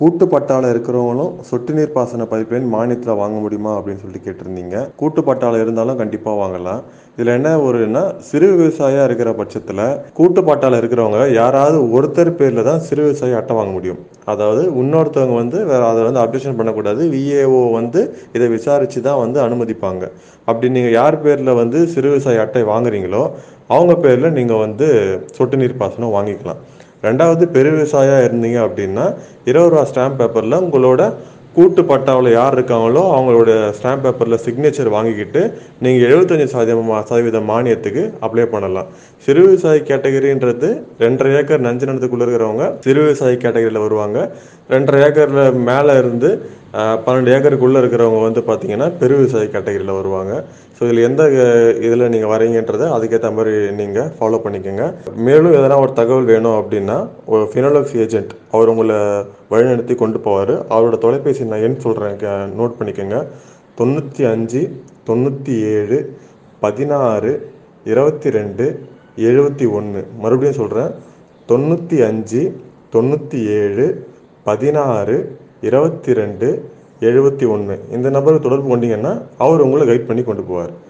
கூட்டு பட்டால இருக்கிறவங்களும் சொட்டு நீர் பாசன பைப்லைன் மானியத்தில் வாங்க முடியுமா அப்படின்னு சொல்லிட்டு கேட்டிருந்தீங்க கூட்டு பட்டால இருந்தாலும் கண்டிப்பாக வாங்கலாம் இதில் என்ன ஒருன்னா சிறு விவசாயியாக இருக்கிற பட்சத்தில் கூட்டு பட்டால இருக்கிறவங்க யாராவது ஒருத்தர் பேரில் தான் சிறு விவசாயி அட்டை வாங்க முடியும் அதாவது இன்னொருத்தவங்க வந்து வேற அதை வந்து அப்டேஷன் பண்ணக்கூடாது விஏஓ வந்து இதை விசாரித்து தான் வந்து அனுமதிப்பாங்க அப்படி நீங்கள் யார் பேரில் வந்து சிறு விவசாயி அட்டை வாங்குறீங்களோ அவங்க பேரில் நீங்கள் வந்து சொட்டு நீர் பாசனம் வாங்கிக்கலாம் ரெண்டாவது பெரு விவசாயியாக இருந்தீங்க அப்படின்னா இருபது ரூபா ஸ்டாம்ப் பேப்பரில் உங்களோட கூட்டு பட்டாவில் யார் இருக்காங்களோ அவங்களோட ஸ்டாம்ப் பேப்பரில் சிக்னேச்சர் வாங்கிக்கிட்டு நீங்கள் எழுபத்தஞ்சி சதவீதம் சதவீத மானியத்துக்கு அப்ளை பண்ணலாம் சிறு விவசாயி கேட்டகரின்றது ரெண்டரை ஏக்கர் நஞ்சு நிலத்துக்குள்ளே இருக்கிறவங்க சிறு விவசாயி கேட்டகரியில் வருவாங்க ரெண்டரை ஏக்கரில் மேலே இருந்து அஹ், பன்னெண்டு ஏக்கருக்குள்ளே இருக்கிறவங்க வந்து பார்த்தீங்கன்னா பெரு விவசாயி கேட்டகரியில் வருவாங்க ஸோ இதில் எந்த இதில் நீங்கள் வரீங்கன்றதை அதுக்கேற்ற மாதிரி நீங்கள் ஃபாலோ பண்ணிக்கோங்க மேலும் எதனா ஒரு தகவல் வேணும் அப்படின்னா ஒரு ஃபினோலக்ஸ் ஏஜென்ட் அவர் உங்களை வழிநடத்தி கொண்டு போவார் அவரோட தொலைபேசி நான் எண் சொல்கிறேன் நோட் பண்ணிக்கோங்க தொண்ணூற்றி அஞ்சு தொண்ணூற்றி ஏழு பதினாறு இருபத்தி ரெண்டு எழுபத்தி ஒன்று மறுபடியும் சொல்கிறேன் தொண்ணூற்றி அஞ்சு தொண்ணூற்றி ஏழு பதினாறு இருபத்தி ரெண்டு எழுபத்தி ஒன்று இந்த நம்பருக்கு தொடர்பு கொண்டீங்கன்னா அவர் உங்களை கைட் பண்ணி கொண்டு போவார்